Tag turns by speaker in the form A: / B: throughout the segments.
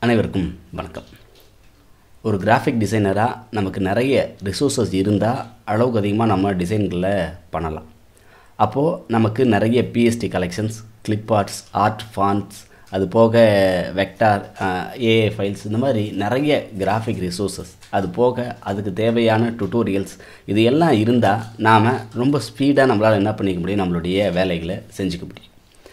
A: அனைவருக்கும் வணக்கம் ஒரு கிராஃபிக் டிசைனராக நமக்கு நிறைய ரிசோர்ஸஸ் இருந்தால் அளவுக்கு அதிகமாக நம்ம டிசைன்களை பண்ணலாம் அப்போது நமக்கு நிறைய PSD collections clip arts art fonts அது போக வெக்டார் ஏஏ ஃபைல்ஸ் இந்த மாதிரி நிறைய கிராஃபிக் ரிசோர்ஸஸ் அது போக அதுக்கு தேவையான டுட்டோரியல்ஸ் இது எல்லாம் இருந்தால் நாம் ரொம்ப ஸ்பீடாக நம்மளால் என்ன பண்ணிக்க முடியும் நம்மளுடைய வேலைகளை செஞ்சுக்க முடியும்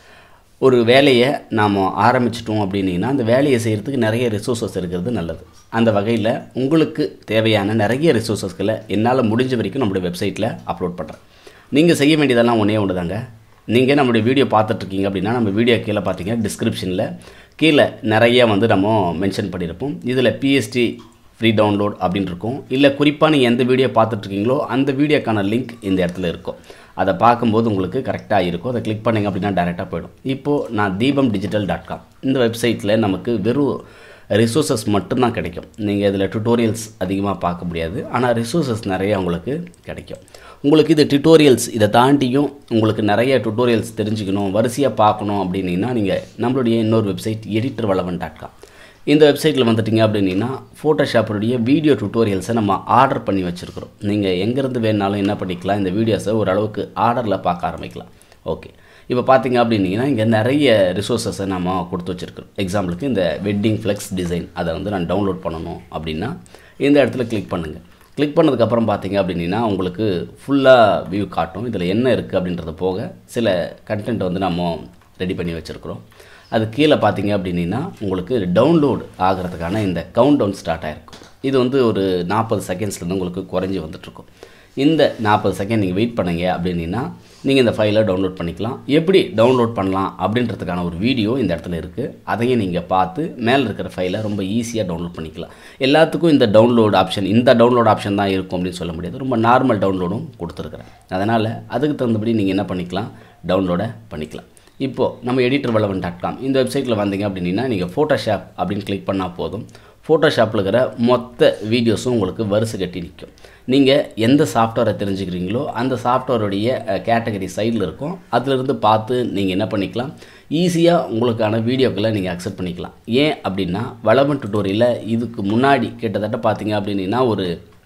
A: ஒரு வேலையை நாம் ஆரம்பிச்சிட்டோம் அப்படின்னீங்கன்னா அந்த வேலையை செய்கிறதுக்கு நிறைய ரிசோர்ஸஸ் இருக்கிறது நல்லது அந்த வகையில் உங்களுக்கு தேவையான நிறைய ரிசோர்ஸஸ்களை என்னால் முடிஞ்ச வரைக்கும் நம்மளுடைய வெப்சைட்டில் அப்லோட் பண்ணுறேன் நீங்கள் செய்ய வேண்டியதெல்லாம் ஒன்றே ஒன்று தாங்க நீங்கள் நம்மளுடைய வீடியோ பார்த்துட்ருக்கீங்க அப்படின்னா நம்ம வீடியோ கீழே பார்த்தீங்க டிஸ்கிரிப்ஷனில் கீழே நிறைய வந்து நம்ம மென்ஷன் பண்ணியிருப்போம் இதில் பிஎஸ்டி ஃப்ரீ டவுன்லோட் அப்படின்னு இருக்கும் இல்லை குறிப்பாக நீங்கள் எந்த வீடியோ பார்த்துட்ருக்கீங்களோ அந்த வீடியோக்கான லிங்க் இந்த இடத்துல இருக்கும் அதை பார்க்கும்போது உங்களுக்கு கரெக்டாக இருக்கும் அதை கிளிக் பண்ணிங்க அப்படின்னா டேரெக்டாக போயிடும் இப்போது நான் தீபம் டிஜிட்டல் டாட் காம் இந்த வெப்சைட்டில் நமக்கு வெறும் ரிசோர்ஸஸ் மட்டும்தான் கிடைக்கும் நீங்கள் இதில் டுட்டோரியல்ஸ் அதிகமாக பார்க்க முடியாது ஆனால் ரிசோர்ஸஸ் நிறைய உங்களுக்கு கிடைக்கும் உங்களுக்கு இது டுட்டோரியல்ஸ் இதை தாண்டியும் உங்களுக்கு நிறைய டுட்டோரியல்ஸ் தெரிஞ்சுக்கணும் வரிசையாக பார்க்கணும் அப்படின்னீங்கன்னா நீங்கள் நம்மளுடைய இன்னொரு website editor Valavan dot com இந்த வெப்சைட்டில் வந்துட்டிங்க அப்படின்னா ஃபோட்டோஷாப்புடைய வீடியோ டுட்டோரியல்ஸை நம்ம ஆர்டர் பண்ணி வச்சுருக்கிறோம் நீங்கள் எங்கேருந்து வேணாலும் என்ன பண்ணிக்கலாம் இந்த வீடியோஸை ஓரளவுக்கு ஆர்டரில் பார்க்க ஆரம்பிக்கலாம் ஓகே இப்போ பார்த்தீங்க அப்படின்னீங்கன்னா இங்கே நிறைய ரிசோர்ஸஸை நம்ம கொடுத்து வச்சுருக்கிறோம் எக்ஸாம்பிளுக்கு இந்த வெட்டிங் ஃப்ளெக்ஸ் டிசைன் அதை வந்து நான் டவுன்லோட் பண்ணணும் அப்படின்னா இந்த இடத்துல கிளிக் பண்ணுங்கள் கிளிக் பண்ணதுக்கப்புறம் பார்த்தீங்க அப்படின்னா உங்களுக்கு ஃபுல்லாக வியூ காட்டும் இதில் என்ன இருக்குது அப்படின்றது போக சில கண்டென்ட் வந்து நம்ம ரெடி பண்ணி வச்சுருக்குறோம் அது கீழே பார்த்தீங்க அப்படின்னா உங்களுக்கு டவுன்லோட் ஆகிறதுக்கான இந்த கவுண்ட் டவுன் ஸ்டார்ட் ஆகிருக்கும் இது வந்து ஒரு நாற்பது செகண்ட்ஸ்லேருந்து உங்களுக்கு குறைஞ்சி வந்துட்டுருக்கும் இந்த நாற்பது செகண்ட் நீங்கள் வெயிட் பண்ணீங்க அப்படின்னா நீங்கள் இந்த ஃபைலை டவுன்லோட் பண்ணிக்கலாம் எப்படி டவுன்லோட் பண்ணலாம் அப்படின்றதுக்கான ஒரு வீடியோ இந்த இடத்துல இருக்குது அதையும் நீங்கள் பார்த்து மேலே இருக்கிற ஃபைலை ரொம்ப ஈஸியாக டவுன்லோட் பண்ணிக்கலாம் எல்லாத்துக்கும் இந்த டவுன்லோட் ஆப்ஷன் இந்த டவுன்லோட் ஆப்ஷன் தான் இருக்கும் அப்படின்னு சொல்ல முடியாது ரொம்ப நார்மல் டவுன்லோடும் கொடுத்துருக்குறேன் அதனால் அதுக்கு தகுந்தபடி நீங்கள் என்ன பண்ணிக்கலாம் டவுன்லோடை பண்ணிக்கலாம் இப்போது நம்ம எடிட்டர் வளவன் டாட் காம் இந்த வெப்சைட்டில் வந்தீங்க அப்படின்னா நீங்கள் ஃபோட்டோஷாப் அப்படின்னு கிளிக் பண்ணால் போதும் ஃபோட்டோஷாப்பில் இருக்கிற மொத்த வீடியோஸும் உங்களுக்கு வரிசை கட்டி நிற்கும் நீங்கள் எந்த சாஃப்ட்வேரை தெரிஞ்சுக்கிறீங்களோ அந்த சாஃப்ட்வேருடைய கேட்டகரி சைடில் இருக்கும் அதிலிருந்து பார்த்து நீங்கள் என்ன பண்ணிக்கலாம் ஈஸியாக உங்களுக்கான வீடியோக்களை நீங்கள் அக்செப்ட் பண்ணிக்கலாம் ஏன் அப்படின்னா வளவன் டுட்டோரியலில் இதுக்கு முன்னாடி கிட்டத்தட்ட பார்த்தீங்க அப்படின்னா ஒரு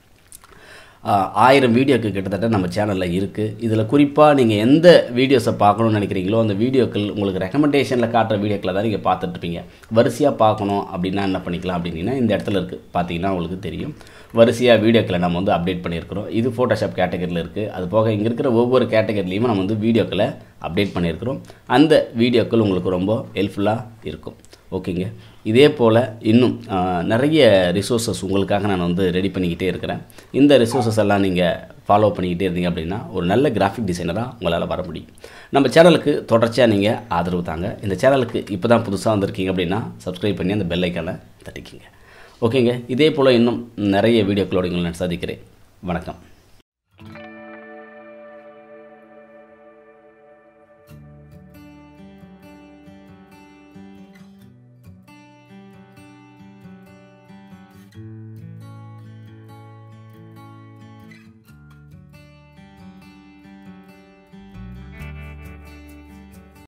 A: ஆயிரம் வீடியோக்கு கிட்டத்தட்ட நம்ம சேனலில் இருக்குது இதில் குறிப்பாக நீங்கள் எந்த வீடியோஸை பார்க்கணும்னு நினைக்கிறீங்களோ அந்த வீடியோக்கள் உங்களுக்கு ரெக்கமெண்டேஷனில் காட்டுற வீடியோக்களை தான் நீங்கள் பார்த்துட்ருப்பீங்க வரிசையாக பார்க்கணும் அப்படின்னா என்ன பண்ணிக்கலாம் அப்படின்னா இந்த இடத்துல இருக்குது பார்த்தீங்கன்னா உங்களுக்கு தெரியும் வரிசையாக வீடியோக்களை நம்ம வந்து அப்டேட் பண்ணியிருக்கிறோம் இது ஃபோட்டோஷாப் கேட்டகரியில் இருக்குது அது போக இங்கே இருக்கிற ஒவ்வொரு கேட்டகரிலையும் நம்ம வந்து வீடியோக்களை அப்டேட் பண்ணியிருக்கிறோம் அந்த வீடியோக்கள் உங்களுக்கு ரொம்ப ஹெல்ப்ஃபுல்லாக இருக்கும் ஓகேங்க இதே போல் இன்னும் நிறைய ரிசோர்ஸஸ் உங்களுக்காக நான் வந்து ரெடி பண்ணிக்கிட்டே இருக்கிறேன் இந்த ரிசோர்ஸஸ் எல்லாம் நீங்கள் ஃபாலோ பண்ணிக்கிட்டே இருந்தீங்க அப்படின்னா ஒரு நல்ல கிராஃபிக் டிசைனராக உங்களால் வர முடியும் நம்ம சேனலுக்கு தொடர்ச்சியாக நீங்கள் ஆதரவு தாங்க இந்த சேனலுக்கு இப்போ தான் புதுசாக வந்திருக்கீங்க அப்படின்னா சப்ஸ்கிரைப் பண்ணி அந்த பெல்லைக்கான தட்டிக்கிங்க ஓகேங்க இதே போல் இன்னும் நிறைய வீடியோக்களோடு உங்களை நான் சந்திக்கிறேன் வணக்கம்